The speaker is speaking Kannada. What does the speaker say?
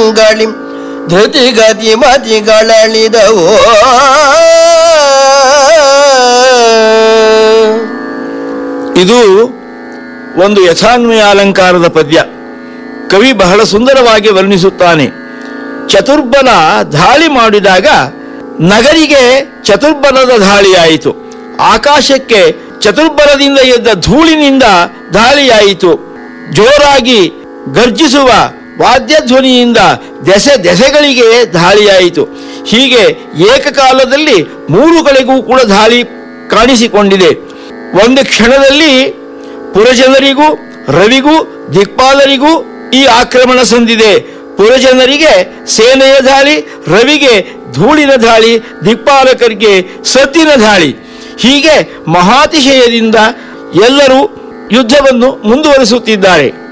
ಮಂಗಳಿ ಧೃತಿಗತಿ ಮತಿಗಳಳಿದವೋ ಇದು ಒಂದು ಯಥಾನ್ವಯ ಅಲಂಕಾರದ ಪದ್ಯ ಕವಿ ಬಹಳ ಸುಂದರವಾಗಿ ವರ್ಣಿಸುತ್ತಾನೆ ಚತುರ್ಬಲ ದಾಳಿ ಮಾಡಿದಾಗ ನಗರಿಗೆ ಚತುರ್ಬಲದ ದಾಳಿಯಾಯಿತು ಆಕಾಶಕ್ಕೆ ಚತುರ್ಬಲದಿಂದ ಎದ್ದ ಧೂಳಿನಿಂದ ದಾಳಿಯಾಯಿತು ಜೋರಾಗಿ ಗರ್ಜಿಸುವ ವಾದ್ಯಧ್ವನಿಯಿಂದ ದೆಸೆ ದೆಸೆಗಳಿಗೆ ದಾಳಿಯಾಯಿತು ಹೀಗೆ ಏಕಕಾಲದಲ್ಲಿ ಮೂರು ಕಡೆಗೂ ಕೂಡ ದಾಳಿ ಕಾಣಿಸಿಕೊಂಡಿದೆ ಒಂದು ಕ್ಷಣದಲ್ಲಿ ಪುರಜನರಿಗೂ ರವಿಗೂ ದಿಕ್ಪಾಲರಿಗೂ ಈ ಆಕ್ರಮಣ ಸಂದಿದೆ ಪುರಜನರಿಗೆ ಸೇನೆಯ ದಾಳಿ ರವಿಗೆ ಧೂಳಿನ ದಾಳಿ ದಿಕ್ಪಾಲಕರಿಗೆ ಸದ್ದಿನ ದಾಳಿ ಹೀಗೆ ಮಹಾತಿಶಯದಿಂದ ಎಲ್ಲರೂ ಯುದ್ಧವನ್ನು ಮುಂದುವರಿಸುತ್ತಿದ್ದಾರೆ